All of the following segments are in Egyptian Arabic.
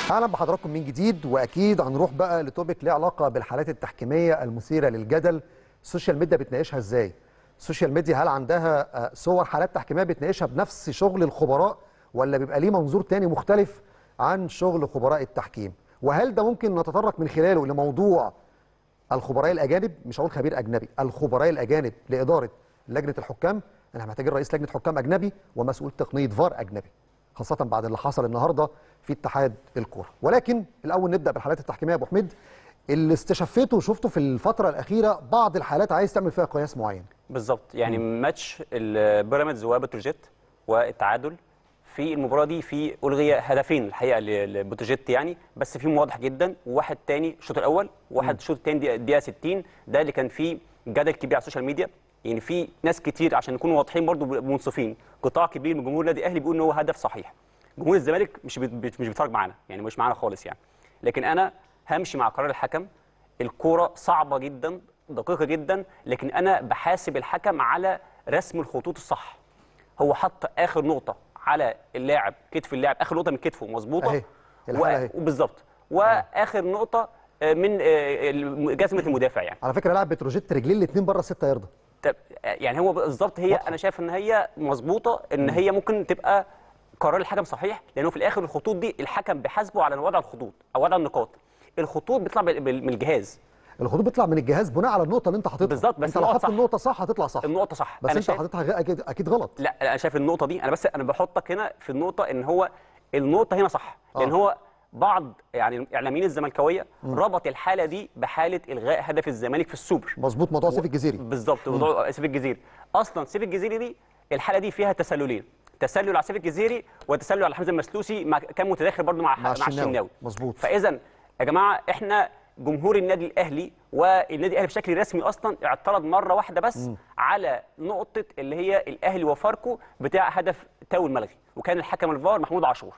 اهلا بحضراتكم من جديد واكيد هنروح بقى لتوبيك ليه علاقه بالحالات التحكيميه المثيره للجدل السوشيال ميديا بتناقشها ازاي السوشيال ميديا هل عندها آه، صور حالات تحكيميه بتناقشها بنفس شغل الخبراء ولا بيبقى ليه منظور تاني مختلف عن شغل خبراء التحكيم وهل ده ممكن نتطرق من خلاله لموضوع الخبراء الاجانب مش هقول خبير اجنبي الخبراء الاجانب لاداره لجنه الحكام احنا محتاجين رئيس لجنه حكام اجنبي ومسؤول تقنيه فار اجنبي خاصه بعد اللي حصل النهارده في اتحاد الكوره ولكن الاول نبدا بالحالات التحكيميه يا ابو حميد اللي استشفيته وشفته في الفتره الاخيره بعض الحالات عايز تعمل فيها قياس معين بالظبط يعني ماتش البيراميدز وبتروجيت والتعادل في المباراه دي في الغي هدفين الحقيقه ل- لبتروجيت يعني بس فيهم واضح جدا وواحد تاني الشوط الاول وواحد الشوط الثاني دقيقه دقيقة 60 ده اللي كان فيه جدل كبير على السوشيال ميديا يعني في ناس كتير عشان نكون واضحين برضو منصفين قطاع كبير من جمهور النادي الاهلي بيقول ان هو هدف صحيح جمهور الزمالك مش بيت- مش بيتفرج معانا يعني مش معانا خالص يعني لكن انا همشي مع قرار الحكم الكوره صعبه جدا دقيقه جدا لكن انا بحاسب الحكم على رسم الخطوط الصح هو حط اخر نقطه على اللاعب كتف اللاعب اخر نقطه من كتفه مظبوطه أهي، الحالة أهي. وبالظبط واخر نقطه آه، من آه، الم- جزمه المدافع يعني على فكره لاعب بتروجيت رجلين الاثنين بره الستة يرضى طب يعني هو بالظبط هي واضحة. انا شايف ان هي مظبوطه ان هي ممكن تبقى قرار الحكم صحيح لانه في الاخر الخطوط دي الحكم بيحاسبه على وضع الخطوط او وضع النقاط الخطوط بيطلع بال- بال- من الجهاز الخطوط بيطلع من الجهاز بناء على النقطه اللي انت حاططها بالظبط، بس انت لو النقط حاطط صح. النقطه صح هتطلع صح النقطه صح بس أنا انت شايف- حاططها غ- اكيد اكيد غلط لا لا، انا شايف النقطه دي انا بس انا بحطك هنا في النقطه ان هو النقطه هنا صح لان آه. هو بعض يعني الاعلاميين الزملكاويه ربط الحاله دي بحاله الغاء هدف الزمالك في السوبر مظبوط موضوع سيف الجزيري بالظبط موضوع سيف الجزيري اصلا سيف الجزيري دي الحاله دي فيها تسللين تسلل على سيف الجزيري وتسلل على حمزه المسلوسي مع كان متداخل برضو مع مع الشناوي. الشناوي مظبوط. فاذا يا جماعه احنا جمهور النادي الاهلي والنادي الاهلي بشكل رسمي اصلا اعترض مره واحده بس على نقطه اللي هي الاهلي وفاركو بتاع هدف تاو الملغي وكان الحكم الفار محمود عاشور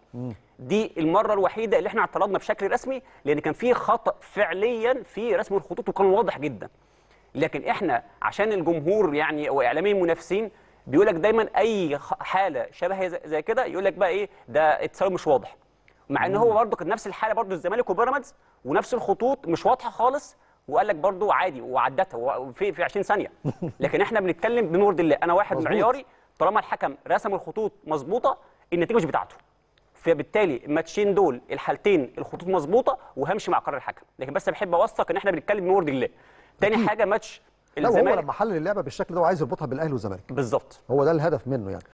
دي المره الوحيده اللي احنا اعترضنا بشكل رسمي لان كان في خطا فعليا في رسم الخطوط وكان واضح جدا لكن احنا عشان الجمهور يعني واعلاميين منافسين بيقول لك دايما اي خ- حاله شبه زي- زي كده يقول لك بقى ايه ده التساوي مش واضح مع ان هو برضه كانت نفس الحاله برضه الزمالك وبيراميدز ونفس الخطوط مش واضحه خالص وقال لك برضه عادي وعدتها و- في في 20 ثانيه لكن احنا بنتكلم بنور الله انا واحد مظبوط. معياري طالما الحكم رسم الخطوط مظبوطه النتيجه مش بتاعته فبالتالي الماتشين دول الحالتين الخطوط مظبوطه وهمشي مع قرار الحكم لكن بس بحب اوثق ان احنا بنتكلم بنور الله تاني أكيد. حاجه ماتش لا وهو الزمالك لما حلل اللعبه بالشكل ده وعايز يربطها بالاهلي والزمالك بالظبط هو ده الهدف منه يعني